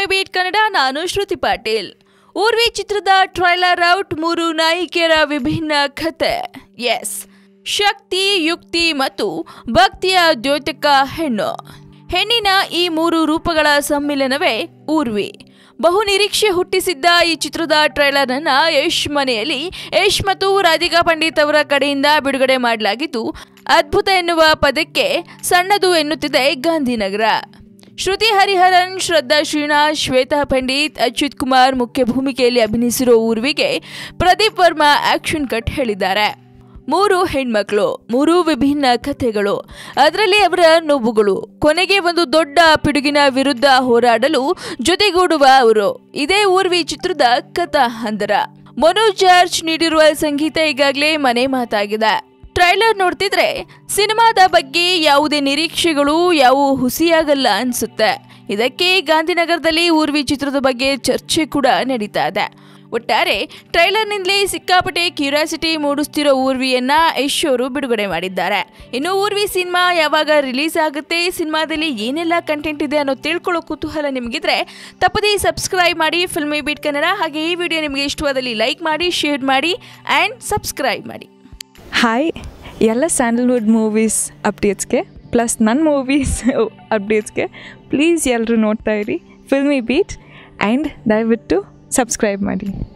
filmy beet Kannada ನಾನು ಶ್ರುತಿ ಪಾಟೀಲ್ ಊರ್ವಿ ಚಿತ್ರದ trailer out ಮೂರು ನಾಯಕಿಯರ ವಿಭಿನ್ನ ಕಥೆ ಎಸ್ ಶಕ್ತಿ ಯುಕ್ತಿ ಮತ್ತು ಭಕ್ತಿಯ ದ್ಯೋತಕ ಹೆಣ್ಣು ಹೆಣ್ಣಿನ ಈ ಮೂರು ರೂಪಗಳ ಸಮ್ಮಿಲನವೇ ಊರ್ವಿ ಬಹು ನಿರೀಕ್ಷೆ ಹುಟ್ಟಿಸಿದ್ದ ಈ ಚಿತ್ರದ ಟ್ರೈಲರ್ ಅನ್ನ ಯಶ್ ಮನೆಯಲ್ಲಿ ಯಶ್ ಮತ್ತು ರಾಧಿಕಾ ಪಂಡಿತ್ ಅವರ ಕಡೆಯಿಂದ ಬಿಡುಗಡೆ ಮಾಡಲಾಗಿದ್ದು ಅದ್ಭುತ ಎನ್ನುವ ಪದಕ್ಕೆ ಸಣ್ಣದು ಎನ್ನುತ್ತಿದೆ ಗಾಂಧಿನಗರ ಶ್ರುತಿ ಹರಿಹರನ್ ಶ್ರದ್ಧಾ ಶ್ರೀನಾಥ್ ಶ್ವೇತಾ ಪಂಡಿತ್ ಅಚ್ಯುತ್ ಕುಮಾರ್ ಮುಖ್ಯ ಭೂಮಿಕೆಯಲ್ಲಿ ಅಭಿನಯಿಸಿರೋ ಊರ್ವಿಗೆ ಪ್ರದೀಪ್ ವರ್ಮಾ ಆಕ್ಷನ್ ಕಟ್ ಹೇಳಿದ್ದಾರೆ ಮೂರು ಹೆಣ್ಮಕ್ಳು ಮೂರು ವಿಭಿನ್ನ ಕಥೆಗಳು ಅದರಲ್ಲಿ ಅವರ ನೋವುಗಳು ಕೊನೆಗೆ ಒಂದು ದೊಡ್ಡ ಪಿಡುಗಿನ ವಿರುದ್ಧ ಹೋರಾಡಲು ಜೊತೆಗೂಡುವ ಅವರು ಇದೇ ಊರ್ವಿ ಚಿತ್ರದ ಕಥಾ ಹಂದರ ಮನೋಜ್ ಜಾರ್ಜ್ ನೀಡಿರುವ ಸಂಗೀತ ಈಗಾಗಲೇ ಮನೆ ಮಾತಾಗಿದೆ ಟ್ರೈಲರ್ ನೋಡ್ತಿದ್ರೆ ಸಿನಿಮಾದ ಬಗ್ಗೆ ಯಾವುದೇ ನಿರೀಕ್ಷೆಗಳು ಯಾವುವು ಹುಸಿಯಾಗಲ್ಲ ಅನ್ಸುತ್ತೆ ಇದಕ್ಕೆ ಗಾಂಧಿನಗರದಲ್ಲಿ ಊರ್ವಿ ಚಿತ್ರದ ಬಗ್ಗೆ ಚರ್ಚೆ ಕೂಡ ನಡೀತಾ ಇದೆ ಒಟ್ಟಾರೆ ಟ್ರೈಲರ್ನಿಂದಲೇ ಸಿಕ್ಕಾಪಟ್ಟೆ ಕ್ಯೂರಿಯಾಸಿಟಿ ಮೂಡಿಸ್ತಿರೋ ಊರ್ವಿಯನ್ನ ಯಶ್ ಅವರು ಬಿಡುಗಡೆ ಮಾಡಿದ್ದಾರೆ ಇನ್ನು ಊರ್ವಿ ಸಿನಿಮಾ ಯಾವಾಗ ರಿಲೀಸ್ ಆಗುತ್ತೆ ಸಿನಿಮಾದಲ್ಲಿ ಏನೆಲ್ಲ ಕಂಟೆಂಟ್ ಇದೆ ಅನ್ನೋ ತಿಳ್ಕೊಳ್ಳೋ ಕುತೂಹಲ ನಿಮಗಿದ್ರೆ ತಪ್ಪದೇ ಸಬ್ಸ್ಕ್ರೈಬ್ ಮಾಡಿ ಫಿಲ್ಮಿ ಬೀಟ್ ಕನ್ನಡ ಹಾಗೆ ಈ ವಿಡಿಯೋ ನಿಮಗೆ ಇಷ್ಟವಾದಲ್ಲಿ ಲೈಕ್ ಮಾಡಿ ಶೇರ್ ಮಾಡಿ ಆ್ಯಂಡ್ ಸಬ್ಸ್ಕ್ರೈಬ್ ಮಾಡಿ ಹಾಯ್ ಎಲ್ಲ ಸ್ಯಾಂಡಲ್ವುಡ್ ಮೂವೀಸ್ ಅಪ್ಡೇಟ್ಸ್ಗೆ ಪ್ಲಸ್ ನನ್ನ ಮೂವೀಸ್ ಅಪ್ಡೇಟ್ಸ್ಗೆ ಪ್ಲೀಸ್ ಎಲ್ಲರೂ ನೋಡ್ತಾ ಇರಿ ಫಿಲ್ಮಿ ಬೀಟ್ ಆ್ಯಂಡ್ ದಯವಿಟ್ಟು ಸಬ್ಸ್ಕ್ರೈಬ್ ಮಾಡಿ